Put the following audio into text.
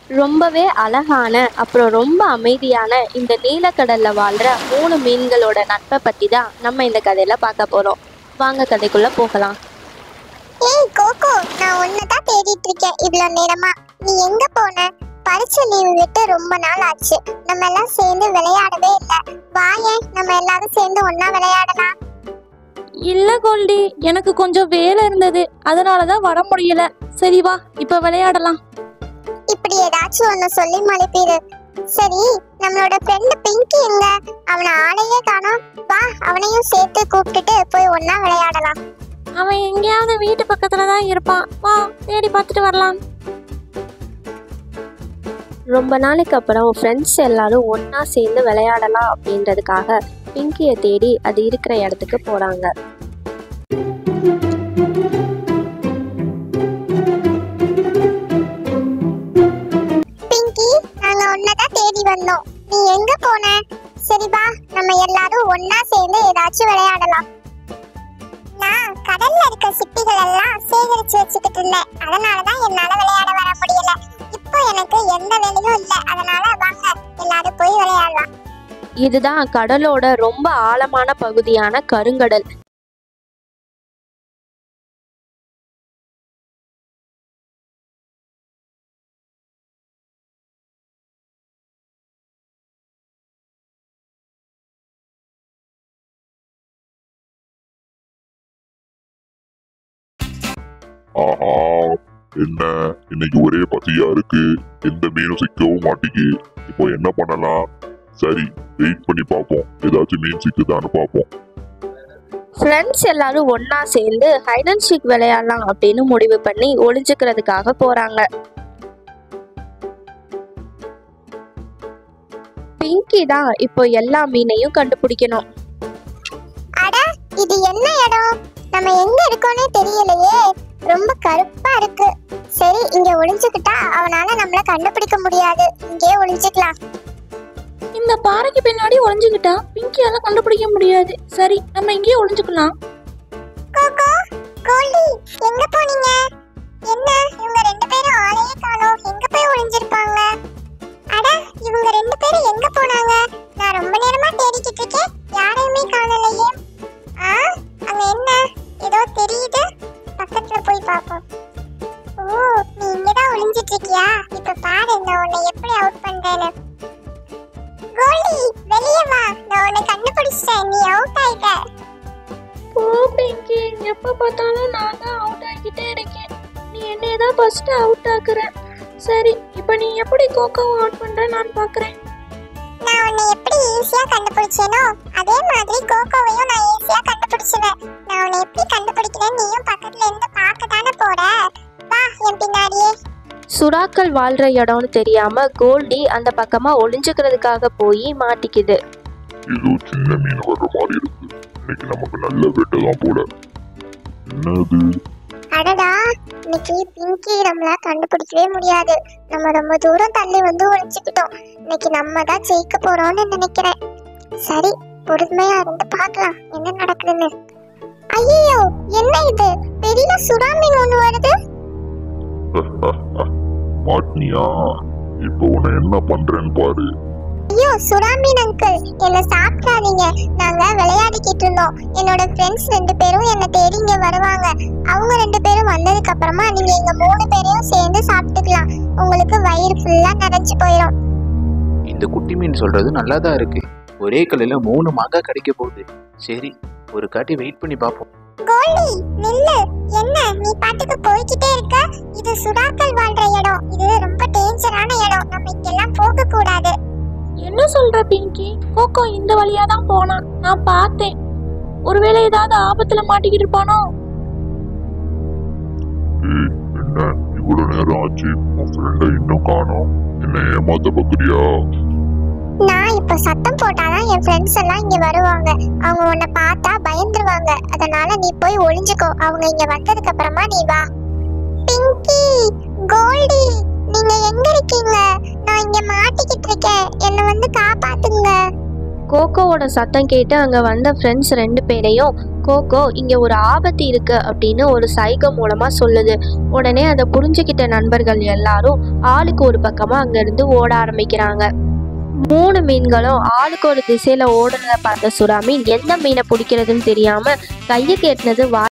ரொம்பவே அழகான அப்புறம் ரொம்ப அமைதியான இந்த நீலக்கடல்ல வாழ்ற மூணு மீன்களோட நட்பை பத்தி தான் நம்ம இந்த கதையில பார்க்க போறோம் வாங்க கதைக்குள்ள போகலாம் ஏய் கோகோ நான் உன்னை தான் தேடிட்டு இருக்கேன் இவ்வளவு நேரமா நீ எங்க போன பரிச்சை லீவு விட்டு ரொம்ப நாள் ஆச்சு நம்ம எல்லாம் சேர்ந்து விளையாடவே இல்ல வாயேன் நம்ம எல்லாரும் சேர்ந்து ஒண்ணா விளையாடலாம் இல்ல கோல்டி எனக்கு கொஞ்சம் வேலை இருந்தது அதனால தான் வர முடியல சரி வா இப்ப விளையாடலாம் இப்படி ஏதாச்சும் ஒண்ணு சொல்லி மழுப்பிடு சரி நம்மளோட ஃப்ரெண்ட் பிங்கி எங்க அவனை ஆளையே காணோம் வா அவனையும் சேர்த்து கூப்பிட்டுட்டு போய் ஒண்ணா விளையாடலாம் அவன் எங்கேயாவது வீட்டு பக்கத்துல தான் இருப்பான் வா தேடி பார்த்துட்டு வரலாம் ரொம்ப நாளைக்கு அப்புறம் ஃப்ரெண்ட்ஸ் எல்லாரும் ஒண்ணா சேர்ந்து விளையாடலாம் அப்படின்றதுக்காக பிங்கியை தேடி அது இருக்கிற இடத்துக்கு போறாங்க பிங்கி நாங்க உன்னதான் தேடி வந்தோம் நீ எங்க போன சரி வா நம்ம எல்லாரும் ஒண்ணா சேர்ந்து ஏதாச்சும் விளையாடலாம் நான் கடல்ல இருக்க சிப்பிகள் எல்லாம் சேகரிச்சு வச்சுக்கிட்டு இருந்தேன் அதனாலதான் என்னால விளையாட வர முடியல இப்போ எனக்கு எந்த வேலையும் இல்ல அதனால வாங்க எல்லாரும் போய் விளையாடலாம் இதுதான் கடலோட ரொம்ப ஆழமான பகுதியான கருங்கடல் ஆஹா என்ன இன்னைக்கு ஒரே பசியா இருக்கு எந்த மீனும் சிக்கவும் மாட்டேங்கி இப்போ என்ன பண்ணலாம் சரி வெயிட் பண்ணி பார்ப்போம் ஏதாச்சும் மீன் சிக்குதான்னு பார்ப்போம் ஃப்ரெண்ட்ஸ் எல்லாரும் ஒண்ணா சேர்ந்து ஹைட் அண்ட் சீக் விளையாடலாம் அப்படின்னு முடிவு பண்ணி ஒளிஞ்சுக்கிறதுக்காக போறாங்க பிங்கி தான் இப்போ எல்லா மீனையும் கண்டுபிடிக்கணும் அட இது என்ன இடம் நம்ம எங்க இருக்கோம்னே தெரியலையே ரொம்ப கருப்பா இருக்கு சரி இங்க ஒளிஞ்சுக்கிட்டா அவனால நம்மள கண்டுபிடிக்க முடியாது இங்கே ஒளிஞ்சுக்கலாம் இந்த பாறைக்கு பின்னாடி ஒளிஞ்சுக்கிட்டா பிங்கியால கண்டுபிடிக்க முடியாது சரி நம்ம இங்கேயே ஒளிஞ்சுக்கலாம் கோகோ கோல்டி எங்க போனீங்க என்ன இவங்க ரெண்டு பேரும் ஆளையே காணோம் எங்க போய் ஒளிஞ்சிருப்பாங்க அட இவங்க ரெண்டு பேரும் எங்க போனாங்க நான் ரொம்ப நேரமா தேடிக்கிட்டு இருக்கேன் யாரையுமே காணலையே ஆ அங்க என்ன ஏதோ தெரியுது பக்கத்துல போய் பாப்போம் ஓ நீ இங்கதான் ஒளிஞ்சிட்டு இருக்கியா இப்ப பாரு நான் உன்னை எப்படி அவுட் பண்றேன்னு கோல்டி வெளியே வா நான் உன்னை கண்டுபிடிச்சிட்டேன் நீ அவுட் ஆயிட்ட போ பிங்கி எப்ப பார்த்தாலும் நான் தான் அவுட் ஆகிட்டே இருக்கேன் நீ என்னைய தான் ஃபர்ஸ்ட் அவுட் ஆக்குற சரி இப்போ நீ எப்படி கோகோவை அவுட் பண்ற நான் பார்க்கறேன் நான் உன்னை எப்படி ஈஸியா கண்டுபிடிச்சேனோ அதே மாதிரி கோகோவையும் நான் ஈஸியா கண்டுபிடிச்சிடுவேன் நான் உன்னை எப்படி கண்டுபிடிக்கிறேன் நீயும் பக்கத்துல இருந்து பார்க்க தானே போற வா என் பின்னாடியே சுறாக்கள் வாழ்ற இடம்னு தெரியாம கோல்டி அந்த பக்கமா ஒளிஞ்சுக்கிறதுக்காக போய் மாட்டிக்குது ஏதோ சின்ன மீன் வர்ற மாதிரி இருக்கு இன்னைக்கு நமக்கு நல்ல வேட்டை தான் போல என்னது அடடா இன்னைக்கு பிங்கி நம்மள கண்டுபிடிக்கவே முடியாது நம்ம ரொம்ப தூரம் தள்ளி வந்து ஒளிச்சுக்கிட்டோம் இன்னைக்கு நம்ம தான் ஜெயிக்க போறோம்னு நினைக்கிறேன் சரி பொறுமையா இருந்து பார்க்கலாம் என்ன நடக்குதுன்னு ஐயோ என்ன இது பெரிய சுறா மீன் ஒண்ணு வருது மாட்டினியா இப்போ உன்னை என்ன பண்றேன்னு பாரு ஐயோ சுறாமீன் அங்கிள் என்ன சாப்பிடாதீங்க நாங்க விளையாடிக்கிட்டு இருந்தோம் என்னோட ஃப்ரெண்ட்ஸ் ரெண்டு பேரும் என்ன தேடி இங்க வருவாங்க அவங்க ரெண்டு பேரும் வந்ததுக்கு அப்புறமா நீங்க எங்க மூணு பேரையும் சேர்ந்து சாப்பிட்டுக்கலாம் உங்களுக்கு வயிறு ஃபுல்லா நிறைஞ்சு போயிடும் இந்த குட்டி மீன் சொல்றது நல்லா தான் இருக்கு ஒரே கல்லில் மூணு மாங்காய் கிடைக்க போகுது சரி ஒரு காட்டி வெயிட் பண்ணி பார்ப்போம் கோல்டி நில்லு என்ன நீ பாட்டுக்கு போய்கிட்டே இருக்க இது சுறாக்கள் வாழ்ற இடம் இது ரொம்ப டேஞ்சரான இடம் நம்ம இங்கெல்லாம் போக கூடாது என்ன சொல்ற பிங்கி கோகோ இந்த வழியா தான் போனான் நான் பார்த்தேன் ஒருவேளை ஏதாவது ஆபத்துல மாட்டிக்கிட்டு இருப்பானோ ஏய் என்ன இவ்வளவு நேரம் ஆச்சு உன் ஃப்ரெண்டை இன்னும் காணோம் என்ன ஏமாத்த பக்குறியா நான் இப்ப சத்தம் போட்டாதான் என் ஃப்ரெண்ட்ஸ் எல்லாம் இங்க வருவாங்க அவங்க உன்னை பார்த்தா பயந்துருவாங்க அதனால நீ போய் ஒளிஞ்சுக்கோ அவங்க இங்க வந்ததுக்கு அப்புறமா நீ வா பிங்கி கோல்டி நீங்க எங்க இருக்கீங்க நான் இங்க மாட்டிக்கிட்டு இருக்கேன் என்ன வந்து காப்பாத்துங்க கோகோவோட சத்தம் கேட்டு அங்க வந்த ஃப்ரெண்ட்ஸ் ரெண்டு பேரையும் கோகோ இங்க ஒரு ஆபத்து இருக்கு அப்படின்னு ஒரு சைகை மூலமா சொல்லுது உடனே அதை புரிஞ்சுக்கிட்ட நண்பர்கள் எல்லாரும் ஆளுக்கு ஒரு பக்கமா அங்கிருந்து ஓட ஆரம்பிக்கிறாங்க மூணு மீன்களும் ஆளுக்கு ஒரு திசையில ஓடுறத பார்த்த சுறா மீன் எந்த மீனை பிடிக்கிறதுன்னு தெரியாம கையை கேட்டினது வா